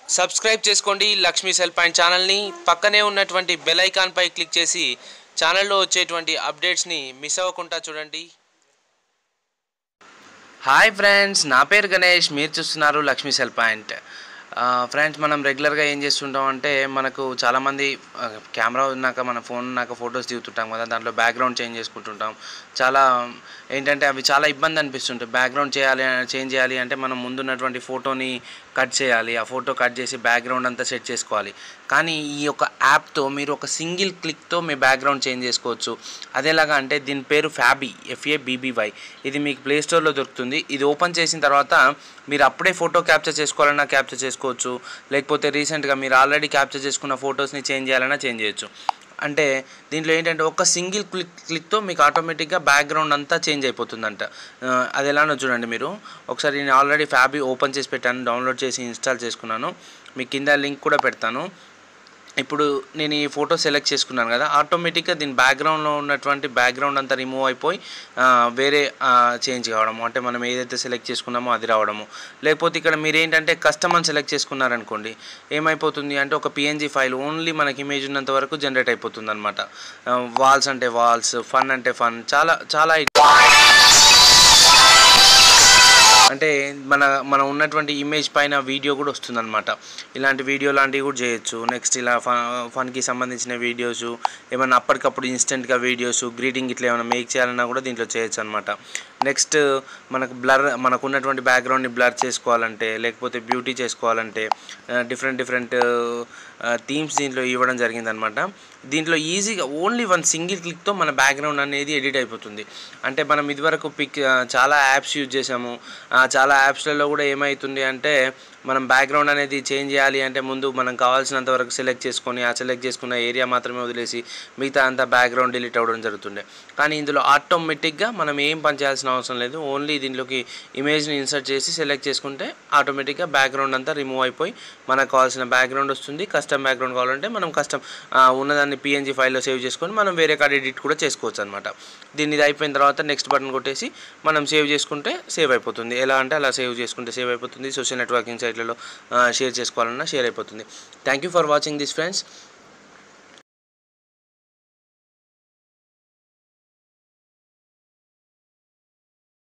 subscribe చేసుకోండి Lakshmi cell point ఛానల్ని పక్కనే ఉన్నటువంటి బెల్ ఐకాన్పై క్లిక్ చేసి ఛానల్లో వచ్చేటువంటి అప్డేట్స్ని మిస్ అవ్వకుండా చూడండి హాయ్ ఫ్రెండ్స్ నా పేరు గణేష్ మీరు చూస్తున్నారు లక్ష్మీ సెల్ పాయింట్ ఫ్రెండ్స్ మనం రెగ్యులర్గా ఏం చేస్తుంటాం అంటే మనకు చాలామంది ఆ, కెమెరా ఉన్నాక మన ఫోన్ ఉన్నాక ఫొటోస్ దిగుతుంటాం కదా దాంట్లో బ్యాక్గ్రౌండ్ చేంజ్ చేసుకుంటుంటాం చాలా ఏంటంటే అవి చాలా ఇబ్బంది అనిపిస్తుంటాయి బ్యాక్గ్రౌండ్ చేయాలి చేంజ్ చేయాలి అంటే మనం ముందున్నటువంటి ఫోటోని కట్ చేయాలి ఆ ఫోటో కట్ చేసి బ్యాక్గ్రౌండ్ అంతా సెట్ చేసుకోవాలి కానీ ఈ యొక్క యాప్తో మీరు ఒక సింగిల్ క్లిక్తో మీ బ్యాక్గ్రౌండ్ చేంజ్ చేసుకోవచ్చు అదేలాగా అంటే దీని పేరు ఫ్యాబీ ఎఫ్ఏ బీబీవై ఇది మీకు ప్లే స్టోర్లో దొరుకుతుంది ఇది ఓపెన్ చేసిన తర్వాత మీరు అప్పుడే ఫోటో క్యాప్చర్ చేసుకోవాలన్నా క్యాప్చర్ చేసుకోవచ్చు లేకపోతే రీసెంట్గా మీరు ఆల్రెడీ క్యాప్చర్ చేసుకున్న ఫొటోస్ని చేంజ్ చేయాలన్నా చేంజ్ చేయొచ్చు అంటే దీంట్లో ఏంటంటే ఒక సింగిల్ క్లిక్ క్లిక్తో మీకు ఆటోమేటిక్గా బ్యాక్గ్రౌండ్ అంతా చేంజ్ అయిపోతుందంట ఆ, అది ఎలానో చూడండి మీరు ఒకసారి నేను ఆల్రెడీ ఫ్యాబీ ఓపెన్ చేసి పెట్టాను డౌన్లోడ్ చేసి ఇన్స్టాల్ చేసుకున్నాను మీ కింద లింక్ కూడా పెడతాను ఇప్పుడు నేను ఈ ఫోటో సెలెక్ట్ చేసుకున్నాను కదా ఆటోమేటిక్గా దీని బ్యాక్గ్రౌండ్లో ఉన్నటువంటి బ్యాక్గ్రౌండ్ అంతా రిమూవ్ అయిపోయి ఆ, వేరే చేంజ్ కావడము అంటే మనం ఏదైతే సెలెక్ట్ చేసుకున్నామో అది రావడము లేకపోతే ఇక్కడ మీరు ఏంటంటే కస్టమ్ అని సెలెక్ట్ చేసుకున్నారనుకోండి ఏమైపోతుంది అంటే ఒక పిఎన్జీ ఫైల్ ఓన్లీ మనకి ఇమేజ్ ఉన్నంత వరకు జనరేట్ అయిపోతుంది అనమాట వాల్స్ అంటే వాల్స్ ఫన్ అంటే ఫన్ చాలా చాలా అంటే మన మనం ఉన్నటువంటి ఇమేజ్ పైన వీడియో కూడా వస్తుందన్నమాట ఇలాంటి వీడియో లాంటివి కూడా చేయొచ్చు నెక్స్ట్ ఇలా ఫన్ ఫన్కి సంబంధించిన వీడియోస్ ఏమైనా అప్పటికప్పుడు ఇన్స్టెంట్గా వీడియోస్ గ్రీటింగ్ ఇట్లా ఏమైనా మేక్ చేయాలన్నా కూడా దీంట్లో చేయొచ్చు అనమాట నెక్స్ట్ మనకు బ్లర్ మనకు ఉన్నటువంటి బ్యాక్గ్రౌండ్ని బ్లర్ చేసుకోవాలంటే లేకపోతే బ్యూటీ చేసుకోవాలంటే డిఫరెంట్ డిఫరెంట్ థీమ్స్ దీంట్లో ఇవ్వడం జరిగిందనమాట దీంట్లో ఈజీగా ఓన్లీ వన్ సింగిల్ క్లిక్తో మన బ్యాక్గ్రౌండ్ అనేది ఎడిట్ అయిపోతుంది అంటే మనం ఇదివరకు పిక్ చాలా యాప్స్ యూజ్ చేసాము ఆ చాలా యాప్స్లలో కూడా ఏమవుతుంది అంటే మనం బ్యాక్గ్రౌండ్ అనేది చేంజ్ చేయాలి అంటే ముందు మనం కావాల్సినంత వరకు సెలెక్ట్ చేసుకొని ఆ సెలెక్ట్ చేసుకున్న ఏరియా మాత్రమే వదిలేసి మిగతా అంతా బ్యాక్గ్రౌండ్ డిలీట్ అవ్వడం జరుగుతుండే కానీ ఇందులో ఆటోమేటిక్గా మనం ఏం పని చేయాల్సిన అవసరం లేదు ఓన్లీ దీంట్లోకి ఇమేజ్ని ఇన్సర్ట్ చేసి సెలెక్ట్ చేసుకుంటే ఆటోమేటిక్గా బ్యాక్గ్రౌండ్ అంతా రిమూవ్ అయిపోయి మనకు కావాల్సిన బ్యాక్గ్రౌండ్ వస్తుంది కస్టమ్ బ్యాక్గ్రౌండ్ కావాలంటే మనం కస్టమ్ ఉన్నదాన్ని పిఎన్జీ ఫైల్లో సేవ్ చేసుకొని మనం వేరే కాడ ఎడిట్ కూడా చేసుకోవచ్చు అనమాట దీన్ని ఇది అయిపోయిన తర్వాత నెక్స్ట్ బటన్ కొట్టేసి మనం సేవ్ చేసుకుంటే సేవ్ అయిపోతుంది ఎలా అంటే అలా సేవ్ చేసుకుంటే సేవ్ అయిపోతుంది సోషల్ నెట్వర్కింగ్ సైట్లలో షేర్ చేసుకోవాలన్నా షేర్ అయిపోతుంది thank you for watching this friends